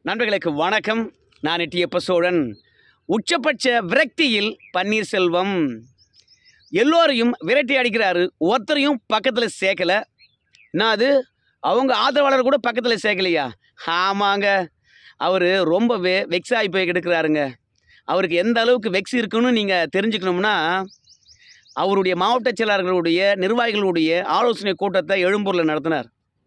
நண்பர்களுக்கு வணக்கம் நான் எட்டியப்ப சோழன் உச்சபட்ச விரக்தியில் பன்னீர்செல்வம் எல்லோரையும் விரட்டி அடிக்கிறாரு ஒருத்தரையும் பக்கத்தில் சேர்க்கல நான் அது அவங்க ஆதரவாளர் கூட பக்கத்தில் சேர்க்கலையா ஆமாங்க அவர் ரொம்பவே வெக்ஸ் ஆகி போய் கிடக்கிறாருங்க அவருக்கு எந்த அளவுக்கு வெக்ஸ் இருக்குன்னு நீங்கள் தெரிஞ்சுக்கணும்னா அவருடைய மாவட்ட செயலாளர்களுடைய நிர்வாகிகளுடைய ஆலோசனை கூட்டத்தை எழும்பூரில் நடத்தினார்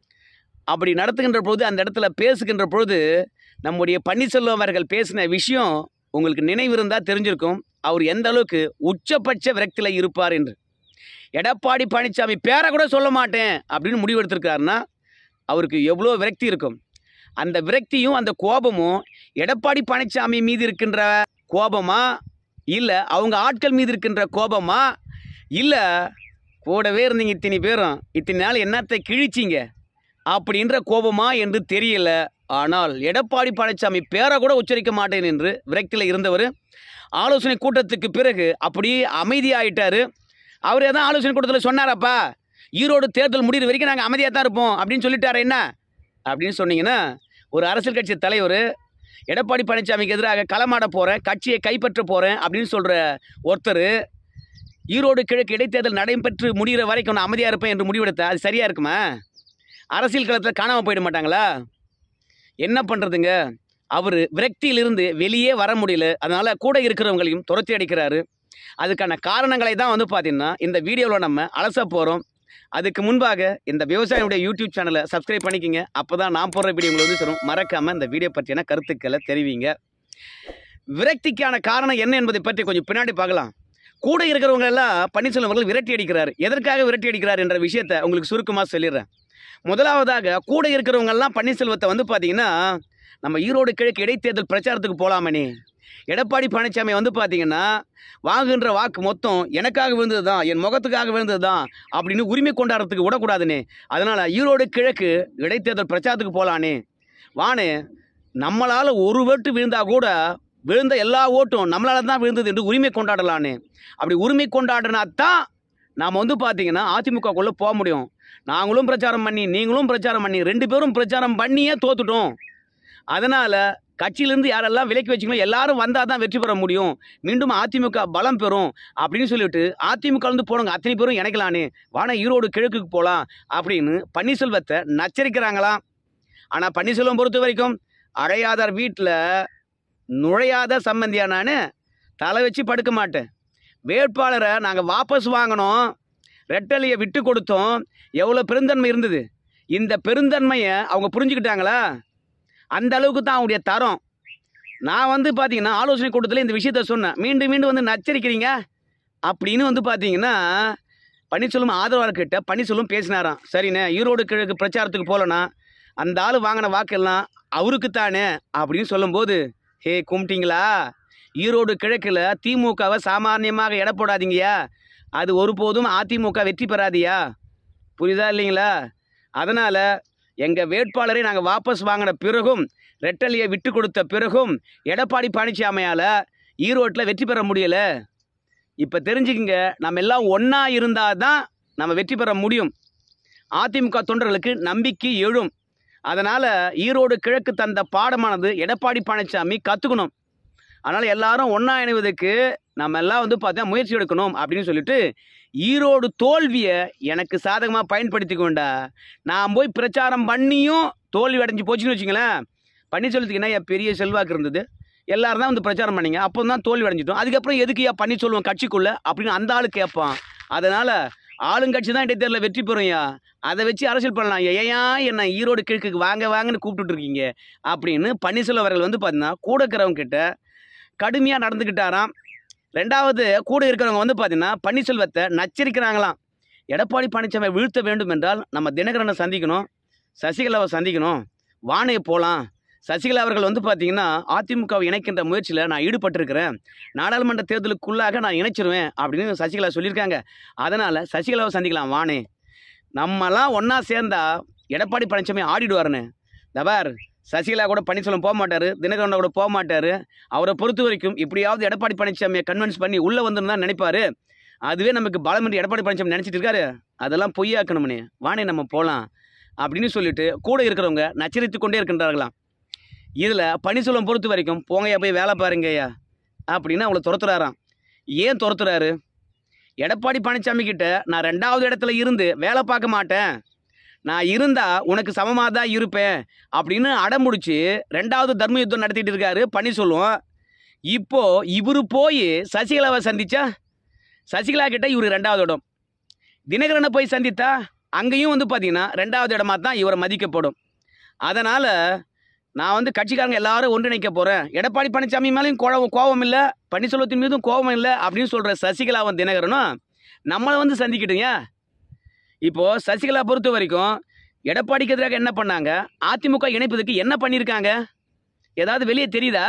அப்படி நடத்துகின்ற பொழுது அந்த இடத்துல பேசுகின்ற பொழுது நம்முடைய பன்னீர்செல்வம் அவர்கள் பேசின விஷயம் உங்களுக்கு நினைவு இருந்தால் தெரிஞ்சிருக்கும் அவர் எந்த அளவுக்கு உச்சபட்ச விரக்தியில் இருப்பார் என்று எடப்பாடி பழனிசாமி பேரை கூட சொல்ல மாட்டேன் அப்படின்னு முடிவெடுத்திருக்காருன்னா அவருக்கு எவ்வளோ விரக்தி இருக்கும் அந்த விரக்தியும் அந்த கோபமும் எடப்பாடி பழனிசாமி மீது இருக்கின்ற கோபமா இல்லை அவங்க ஆட்கள் மீது இருக்கின்ற கோபமா இல்லை கூடவே இருந்தீங்க இத்தனை பேரும் இத்தனை நாள் என்னத்தை கிழிச்சிங்க அப்படின்ற கோபமா என்று தெரியல ஆனால் எடப்பாடி பழனிசாமி பேரை கூட உச்சரிக்க மாட்டேன் என்று விரக்தியில் இருந்தவர் ஆலோசனை கூட்டத்துக்கு பிறகு அப்படியே அமைதியாயிட்டாரு அவர் எதாவது ஆலோசனை கூட்டத்தில் சொன்னாரப்பா ஈரோடு தேர்தல் முடிகிற வரைக்கும் நாங்கள் அமைதியாக தான் இருப்போம் அப்படின்னு சொல்லிட்டாரு என்ன அப்படின்னு சொன்னீங்கன்னா ஒரு அரசியல் கட்சி தலைவர் எடப்பாடி பழனிசாமிக்கு எதிராக களமாட போகிறேன் கட்சியை கைப்பற்ற போகிறேன் அப்படின்னு சொல்கிற ஒருத்தர் ஈரோடு கிழக்கு இடைத்தேர்தல் நடைபெற்று முடிகிற வரைக்கும் நான் அமைதியாக இருப்பேன் என்று முடிவெடுத்தா அது சரியாக இருக்குமா அரசியல் களத்தில் காணாமல் போயிட மாட்டாங்களா என்ன பண்ணுறதுங்க அவர் விரக்தியிலிருந்து வெளியே வர முடியல அதனால் கூட இருக்கிறவங்களையும் துரத்தி அடிக்கிறாரு அதுக்கான காரணங்களை தான் வந்து பார்த்தீங்கன்னா இந்த வீடியோவில் நம்ம அலச போகிறோம் அதுக்கு முன்பாக இந்த விவசாயியுடைய யூடியூப் சேனலை சப்ஸ்கிரைப் பண்ணிக்கோங்க அப்போ தான் நான் போடுற வீடியோ உங்களுக்கு வந்து சொல்லும் மறக்காமல் இந்த வீடியோ பற்றியான கருத்துக்களை தெரிவிங்க விரக்திக்கான காரணம் என்ன என்பதை பற்றி கொஞ்சம் பின்னாடி பார்க்கலாம் கூட இருக்கிறவங்க எல்லாம் பன்னீர்செல்வம் அவர்கள் விரட்டி அடிக்கிறார் எதற்காக விரட்டி அடிக்கிறார் என்ற விஷயத்தை உங்களுக்கு சுருக்கமாக சொல்லிடுறேன் முதலாவதாக கூட இருக்கிறவங்க எல்லாம் பன்னீர்செல்வத்தை வந்து பார்த்தீங்கன்னா நம்ம ஈரோடு கிழக்கு இடைத்தேர்தல் பிரச்சாரத்துக்கு போகலாமனே எடப்பாடி பழனிசாமி வந்து பார்த்தீங்கன்னா வாங்குகின்ற வாக்கு மொத்தம் எனக்காக விழுந்தது தான் என் முகத்துக்காக விழுந்தது தான் அப்படின்னு உரிமை கொண்டாடுறதுக்கு விடக்கூடாதுனே அதனால் ஈரோடு கிழக்கு இடைத்தேர்தல் பிரச்சாரத்துக்கு போகலானே வானே நம்மளால் ஒரு ஓட்டு விழுந்தா கூட விழுந்த எல்லா ஓட்டும் நம்மளால தான் விழுந்தது என்று உரிமை கொண்டாடலானே அப்படி உரிமை கொண்டாடினா தான் நாம் வந்து பார்த்தீங்கன்னா அதிமுகக்குள்ளே போக முடியும் நாங்களும் பிரச்சாரம் பண்ணி நீங்களும் பிரச்சாரம் பண்ணி ரெண்டு பேரும் பிரச்சாரம் பண்ணியே தோத்துட்டோம் அதனால் கட்சியிலேருந்து யாரெல்லாம் விலக்கி வச்சுக்கணும் எல்லாரும் வந்தால் தான் வெற்றி பெற முடியும் மீண்டும் அதிமுக பலம் பெறும் அப்படின்னு சொல்லிட்டு அதிமுகலேருந்து போனவங்க அத்தனை பேரும் இணைக்கலானே வானா ஈரோடு கிழக்குக்கு போகலாம் அப்படின்னு பன்னீர்செல்வத்தை நச்சரிக்கிறாங்களாம் ஆனால் பன்னீர்செல்வம் பொறுத்த வரைக்கும் அழையாதார் வீட்டில் நுழையாத சம்பந்தியா நான் தலை வச்சு படுக்க மாட்டேன் வேட்பாளரை நாங்கள் வாபஸ் வாங்கினோம் ரெட்டலையை விட்டு கொடுத்தோம் எவ்வளோ பெருந்தன்மை இருந்தது இந்த பெருந்தன்மையை அவங்க புரிஞ்சுக்கிட்டாங்களா அந்த அளவுக்கு தான் அவங்களுடைய தரம் நான் வந்து பார்த்தீங்கன்னா ஆலோசனை கூட்டத்தில் இந்த விஷயத்த சொன்னேன் மீண்டும் மீண்டும் வந்து நச்சரிக்கிறீங்க அப்படின்னு வந்து பார்த்தீங்கன்னா பன்னீர்செல்வம் ஆதரவாளர்கிட்ட பன்னீர்செல்வம் பேசினாராம் சரிண்ணே ஈரோடு கிழக்கு பிரச்சாரத்துக்கு போகலண்ணா அந்த ஆள் வாங்கின வாக்கெல்லாம் அவருக்கு தானே அப்படின்னு சொல்லும்போது ஹே கும்பிட்டீங்களா ஈரோடு கிழக்கில் திமுகவை சாமானியமாக எடை போடாதீங்கயா அது ஒருபோதும் அதிமுக வெற்றி பெறாதியா புரியுதா இல்லைங்களா அதனால் எங்கள் வேட்பாளரை நாங்கள் வாபஸ் வாங்கின பிறகும் ரெட்டலியை விட்டு கொடுத்த பிறகும் எடப்பாடி பழனிசாமியால் ஈரோட்டில் வெற்றி பெற முடியல இப்போ தெரிஞ்சுக்கங்க நம்ம எல்லாம் ஒன்றா இருந்தால் தான் நம்ம வெற்றி பெற முடியும் அதிமுக தொண்டர்களுக்கு நம்பிக்கை எழும் அதனால் ஈரோடு கிழக்கு தந்த பாடமானது எடப்பாடி பழனிசாமி கற்றுக்கணும் அதனால் எல்லாரும் ஒன்றா இணைவதற்கு நம்ம எல்லாம் வந்து பார்த்தா முயற்சி எடுக்கணும் அப்படின்னு சொல்லிட்டு ஈரோடு தோல்வியை எனக்கு சாதகமாக பயன்படுத்தி கொண்டா நான் போய் பிரச்சாரம் பண்ணியும் தோல்வி அடைஞ்சு போச்சுன்னு வச்சுங்களேன் பன்னீர்செல்வத்துக்கு என்ன என் பெரிய செல்வாக்கு இருந்தது எல்லாரும் தான் வந்து பிரச்சாரம் பண்ணீங்க அப்போ தான் தோல்வி அடைஞ்சிட்டோம் அதுக்கப்புறம் எதுக்கு ஏன் பன்னீர்செல்வம் கட்சிக்குள்ளே அப்படின்னு அந்த ஆளு கேட்பான் அதனால் ஆளுங்கட்சி தான் இடைத்தேர்தலில் வெற்றி பெறும்யா அதை வச்சு அரசியல் பண்ணலாம் ஏன் என்ன ஈரோடு கிழக்குக்கு வாங்க வாங்கன்னு கூப்பிட்டுட்டு இருக்கீங்க அப்படின்னு பன்னீர்செல்வம் அவர்கள் வந்து பார்த்தீங்கன்னா கூட இருக்கிறவங்க கிட்ட கடுமையாக நடந்துக்கிட்டாராம் ரெண்டாவது கூட இருக்கிறவங்க வந்து பார்த்தீங்கன்னா பன்னீர்செல்வத்தை நச்சரிக்கிறாங்களாம் எடப்பாடி பழனிசாமி வீழ்த்த வேண்டும் என்றால் நம்ம தினகரனை சந்திக்கணும் சசிகலாவை சந்திக்கணும் வானே போகலாம் சசிகலா அவர்கள் வந்து பார்த்தீங்கன்னா அதிமுகவை இணைக்கின்ற முயற்சியில் நான் ஈடுபட்டிருக்கிறேன் நாடாளுமன்ற தேர்தலுக்குள்ளாக நான் இணைச்சிருவேன் அப்படின்னு சசிகலா சொல்லியிருக்காங்க அதனால் சசிகலாவை சந்திக்கலாம் வானே நம்மலாம் ஒன்றா சேர்ந்தா எடப்பாடி பழனிசாமி ஆடிடுவாருன்னு தபார் சசிகலா கூட பன்னீர்செல்வம் போக மாட்டார் தினகரனை கூட போக மாட்டார் அவரை பொறுத்த வரைக்கும் இப்படியாவது எடப்பாடி பழனிசாமியை கன்வின்ஸ் பண்ணி உள்ளே வந்துன்னு தான் நினைப்பாரு அதுவே நமக்கு பலம் என்று எடப்பாடி பழனிசாமி நினச்சிட்டு இருக்காரு அதெல்லாம் பொய்யாக்கணும்னே வானே நம்ம போகலாம் அப்படின்னு சொல்லிட்டு கூட இருக்கிறவங்க நச்சரித்து கொண்டே இருக்கின்றார்களாம் இதில் பன்னீர்செல்வம் பொறுத்த வரைக்கும் போங்கய்யா போய் வேலை பாருங்கய்யா அப்படின்னு அவங்கள துரத்துறாராம் ஏன் துரத்துறாரு எடப்பாடி பழனிசாமி கிட்ட நான் ரெண்டாவது இடத்துல இருந்து வேலை பார்க்க மாட்டேன் நான் இருந்தா உனக்கு சமமாக தான் இருப்பேன் அப்படின்னு அடமுடிச்சு ரெண்டாவது தர்ம யுத்தம் நடத்திட்டு இருக்காரு பன்னீர்செல்வம் இப்போ இவரு போய் சசிகலாவை சந்திச்சா சசிகலா கிட்ட இவர் ரெண்டாவது இடம் தினகரனை போய் சந்தித்தா அங்கேயும் வந்து பார்த்தீங்கன்னா ரெண்டாவது இடமா தான் இவரை மதிக்கப்படும் அதனால் நான் வந்து கட்சிக்காரங்க எல்லாரும் ஒன்றிணைக்க போகிறேன் எடப்பாடி பழனிசாமி மேலேயும் கோவம் கோபம் இல்லை பன்னீர்செல்வத்தின் மீதும் கோபம் இல்லை அப்படின்னு சொல்கிற சசிகலாவும் தினகரனும் நம்மளை வந்து சந்திக்கிட்டுங்க இப்போது சசிகலா பொறுத்த வரைக்கும் எடப்பாடிக்கு எதிராக என்ன பண்ணாங்க அதிமுக இணைப்பதற்கு என்ன பண்ணியிருக்காங்க ஏதாவது வெளியே தெரியுதா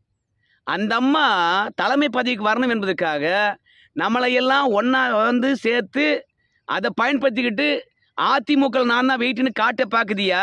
அந்த அம்மா தலைமை பதவிக்கு வரணும் என்பதற்காக நம்மளையெல்லாம் ஒன்றா வந்து சேர்த்து அதை பயன்படுத்திக்கிட்டு அதிமுக நான் தான் வெயிட்டுன்னு காட்ட பார்க்குதியா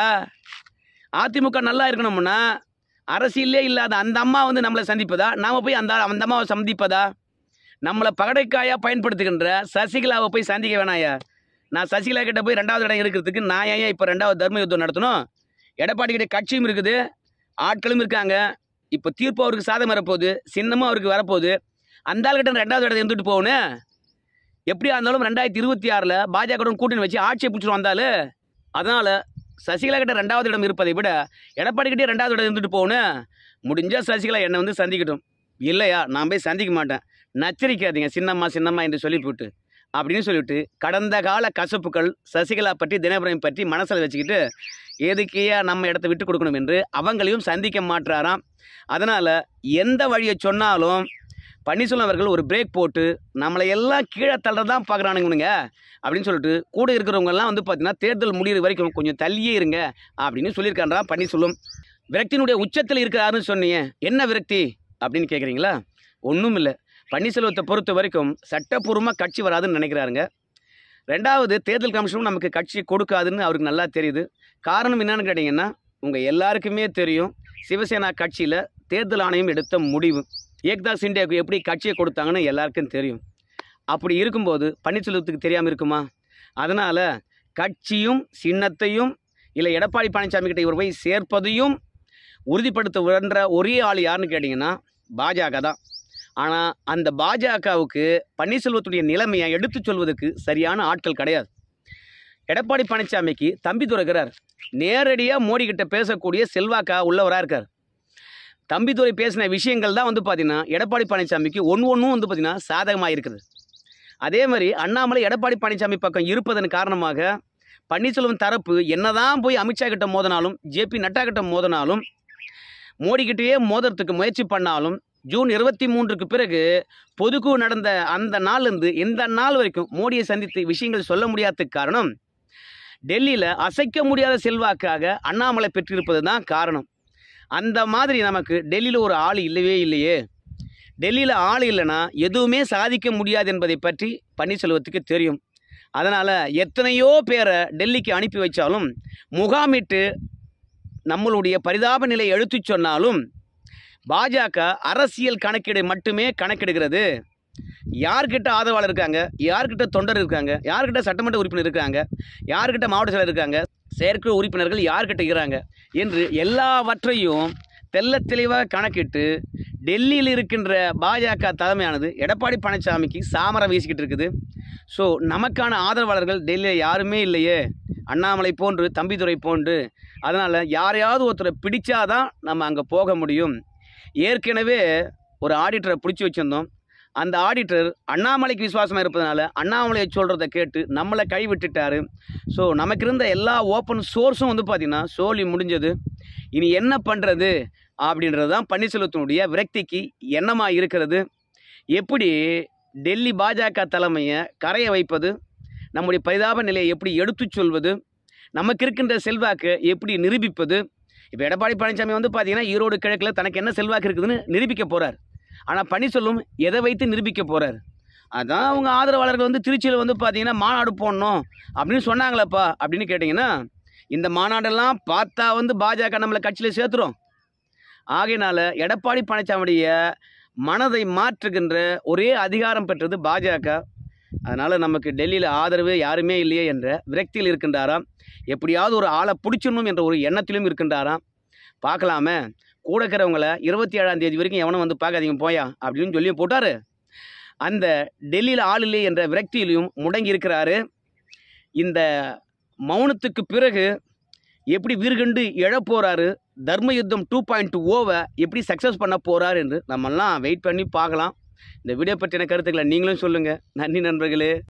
அதிமுக நல்லா இருக்கணும்னா அரசியலே இல்லாத அந்த அம்மா வந்து நம்மளை சந்திப்பதா நாம் போய் அந்த அந்த அம்மாவை சந்திப்பதா நம்மளை பகடைக்காயாக பயன்படுத்துகின்ற சசிகலாவை போய் சந்திக்க வேணாயா நான் சசிகலா கிட்ட போய் ரெண்டாவது இடம் இருக்கிறதுக்கு நான் ஏன் இப்போ ரெண்டாவது தர்ம யுத்தம் நடத்தணும் எடப்பாடி கிட்ட கட்சியும் இருக்குது ஆட்களும் இருக்காங்க இப்போ தீர்ப்பு அவருக்கு சாதம் வரப்போகுது சின்னமும் அவருக்கு வரப்போகுது அந்த ஆள்கிட்ட ரெண்டாவது இடத்தை இருந்துட்டு போகணும் எப்படியா இருந்தாலும் ரெண்டாயிரத்தி இருபத்தி ஆறில் பாஜக கூட்டணி வச்சு ஆட்சியை பிடிச்சிட்டு வந்தாலும் அதனால் சசிகலா கிட்ட ரெண்டாவது இடம் இருப்பதை விட எடப்பாடி கிட்டே ரெண்டாவது இடம் இருந்துட்டு போகணும் முடிஞ்சா சசிகலா என்னை வந்து சந்திக்கட்டும் இல்லையா நான் போய் சந்திக்க மாட்டேன் நச்சரிக்காதீங்க சின்னம்மா சின்னம்மா என்று சொல்லி போட்டு அப்படின்னு சொல்லிவிட்டு கடந்த கால கசப்புகள் சசிகலா பற்றி தினபுரம் பற்றி மனசில் வச்சுக்கிட்டு எதுக்கையா நம்ம இடத்த விட்டு கொடுக்கணும் என்று அவங்களையும் சந்திக்க மாட்டாராம் அதனால் எந்த வழியை சொன்னாலும் பன்னீர்செல்வம் அவர்கள் ஒரு பிரேக் போட்டு நம்மளை எல்லாம் கீழே தள்ளதான் பார்க்குறானுங்க அப்படின்னு சொல்லிட்டு கூட இருக்கிறவங்கெல்லாம் வந்து பார்த்தீங்கன்னா தேர்தல் முடியிற வரைக்கும் கொஞ்சம் தள்ளியே இருங்க அப்படின்னு சொல்லியிருக்காரா பன்னீர்செல்வம் விரக்தியினுடைய உச்சத்தில் இருக்கிறாருன்னு சொன்னீங்க என்ன விரக்தி அப்படின்னு கேட்குறீங்களா ஒன்றும் இல்லை பன்னீர்செல்வத்தை பொறுத்த வரைக்கும் சட்டப்பூர்வமாக கட்சி வராதுன்னு நினைக்கிறாருங்க ரெண்டாவது தேர்தல் கமிஷனும் நமக்கு கட்சி கொடுக்காதுன்னு அவருக்கு நல்லா தெரியுது காரணம் என்னன்னு கேட்டிங்கன்னா உங்கள் எல்லாருக்குமே தெரியும் சிவசேனா கட்சியில் தேர்தல் ஆணையம் எடுத்த முடிவு ஏக்நாத் சிண்டியாவுக்கு எப்படி கட்சியை கொடுத்தாங்கன்னு எல்லாருக்கும் தெரியும் அப்படி இருக்கும்போது பன்னீர்செல்வத்துக்கு தெரியாமல் இருக்குமா அதனால் கட்சியும் சின்னத்தையும் இல்லை எடப்பாடி பழனிசாமி கிட்ட இவர் போய் சேர்ப்பதையும் உறுதிப்படுத்த வேண்ட ஒரே ஆள் யாருன்னு கேட்டிங்கன்னா பாஜக தான் ஆனால் அந்த பாஜகவுக்கு பன்னீர்செல்வத்துடைய நிலைமையை எடுத்துச் சொல்வதற்கு சரியான ஆட்கள் கிடையாது எடப்பாடி பழனிசாமிக்கு தம்பி துரைக்கிறார் நேரடியாக மோடி கிட்ட பேசக்கூடிய செல்வாக்கா உள்ளவராக இருக்கார் தம்பிதுரை பேசின விஷயங்கள் தான் வந்து பார்த்தீங்கன்னா எடப்பாடி பழனிசாமிக்கு ஒன்று ஒன்றும் வந்து பார்த்தீங்கன்னா சாதகமாக இருக்குது அதே மாதிரி அண்ணாமலை எடப்பாடி பழனிசாமி பக்கம் இருப்பதன் காரணமாக பன்னீர்செல்வம் தரப்பு என்னதான் போய் அமித்ஷா கிட்ட மோதினாலும் ஜேபி நட்டா கிட்ட மோதினாலும் மோடி கிட்டேயே மோதுறதுக்கு முயற்சி பண்ணாலும் ஜூன் இருபத்தி மூன்றுக்கு பிறகு பொதுக்குழு நடந்த அந்த நாள்லேருந்து இந்த நாள் வரைக்கும் மோடியை சந்தித்து விஷயங்கள் சொல்ல முடியாததுக்கு காரணம் டெல்லியில் அசைக்க முடியாத செல்வாக்காக அண்ணாமலை பெற்றிருப்பது தான் காரணம் அந்த மாதிரி நமக்கு டெல்லியில் ஒரு ஆள் இல்லவே இல்லையே டெல்லியில் ஆள் இல்லைன்னா எதுவுமே சாதிக்க முடியாது என்பதை பற்றி பன்னீர்செல்வத்துக்கு தெரியும் அதனால் எத்தனையோ பேரை டெல்லிக்கு அனுப்பி வச்சாலும் முகாமிட்டு நம்மளுடைய பரிதாப நிலை எடுத்துச் சொன்னாலும் பாஜக அரசியல் கணக்கீடு மட்டுமே கணக்கெடுக்கிறது யார்கிட்ட ஆதரவாளர் இருக்காங்க யார்கிட்ட தொண்டர் இருக்காங்க யார்கிட்ட சட்டமன்ற உறுப்பினர் இருக்காங்க யார்கிட்ட மாவட்ட செயலர் இருக்காங்க செயற்குழு உறுப்பினர்கள் யார்கிட்ட இருக்கிறாங்க என்று எல்லாவற்றையும் தெள்ளத் தெளிவாக கணக்கிட்டு டெல்லியில் இருக்கின்ற பாஜக தலைமையானது எடப்பாடி பழனிசாமிக்கு சாமரம் வீசிக்கிட்டு இருக்குது ஸோ நமக்கான ஆதரவாளர்கள் டெல்லியில் யாருமே இல்லையே அண்ணாமலை போன்று தம்பிதுரை போன்று அதனால் யாரையாவது ஒருத்தரை பிடிச்சாதான் நம்ம அங்கே போக முடியும் ஏற்கனவே ஒரு ஆடிட்டரை பிடிச்சி வச்சுருந்தோம் அந்த ஆடிட்டர் அண்ணாமலைக்கு விசுவாசமாக இருப்பதனால அண்ணாமலையை சொல்கிறத கேட்டு நம்மளை கைவிட்டுட்டாரு ஸோ நமக்கு இருந்த எல்லா ஓப்பன் சோர்ஸும் வந்து பார்த்திங்கன்னா சோழி முடிஞ்சது இனி என்ன பண்ணுறது அப்படின்றது தான் பன்னீர்செல்வத்தினுடைய விரக்திக்கு எண்ணமாக இருக்கிறது எப்படி டெல்லி பாஜக தலைமையை கரைய வைப்பது நம்முடைய பரிதாப நிலையை எப்படி எடுத்துச் சொல்வது நமக்கு இருக்கின்ற செல்வாக்கை எப்படி நிரூபிப்பது இப்போ எடப்பாடி பழனிசாமி வந்து பார்த்தீங்கன்னா ஈரோடு கிழக்கில் தனக்கு என்ன செல்வாக்கு இருக்குதுன்னு நிரூபிக்க போகிறார் ஆனால் பன்னீர்செல்வம் எதை வைத்து நிரூபிக்க போகிறார் அதான் அவங்க ஆதரவாளர்கள் வந்து திருச்சியில் வந்து பார்த்தீங்கன்னா மாநாடு போடணும் அப்படின்னு சொன்னாங்களேப்பா அப்படின்னு கேட்டிங்கன்னா இந்த மாநாடெல்லாம் பார்த்தா வந்து பாஜக நம்மளை கட்சியில் சேர்த்துரும் ஆகையினால எடப்பாடி பழனிசாமியுடைய மனதை மாற்றுகின்ற ஒரே அதிகாரம் பெற்றது பாஜக அதனால் நமக்கு டெல்லியில் ஆதரவு யாருமே இல்லையே என்ற விரக்தியில் இருக்கின்றாராம் எப்படியாவது ஒரு ஆளை பிடிச்சிடணும் என்ற ஒரு எண்ணத்திலும் இருக்கின்றாராம் பார்க்கலாமே கூட இருக்கிறவங்கள இருபத்தி ஏழாம் தேதி வரைக்கும் எவனும் வந்து பார்க்காதீங்க போயா அப்படின்னு சொல்லி போட்டார் அந்த டெல்லியில் ஆளில்லை என்ற விரக்தியிலையும் முடங்கி இருக்கிறாரு இந்த மௌனத்துக்கு பிறகு எப்படி வீர்கண்டு எழப் போறாரு தர்ம யுத்தம் டூ பாயிண்ட் டூ ஓவை எப்படி சக்ஸஸ் பண்ண போறார் என்று நம்மெல்லாம் வெயிட் பண்ணி பார்க்கலாம் இந்த வீடியோ பற்றின கருத்துக்களை நீங்களும் சொல்லுங்கள் நன்றி நண்பர்களே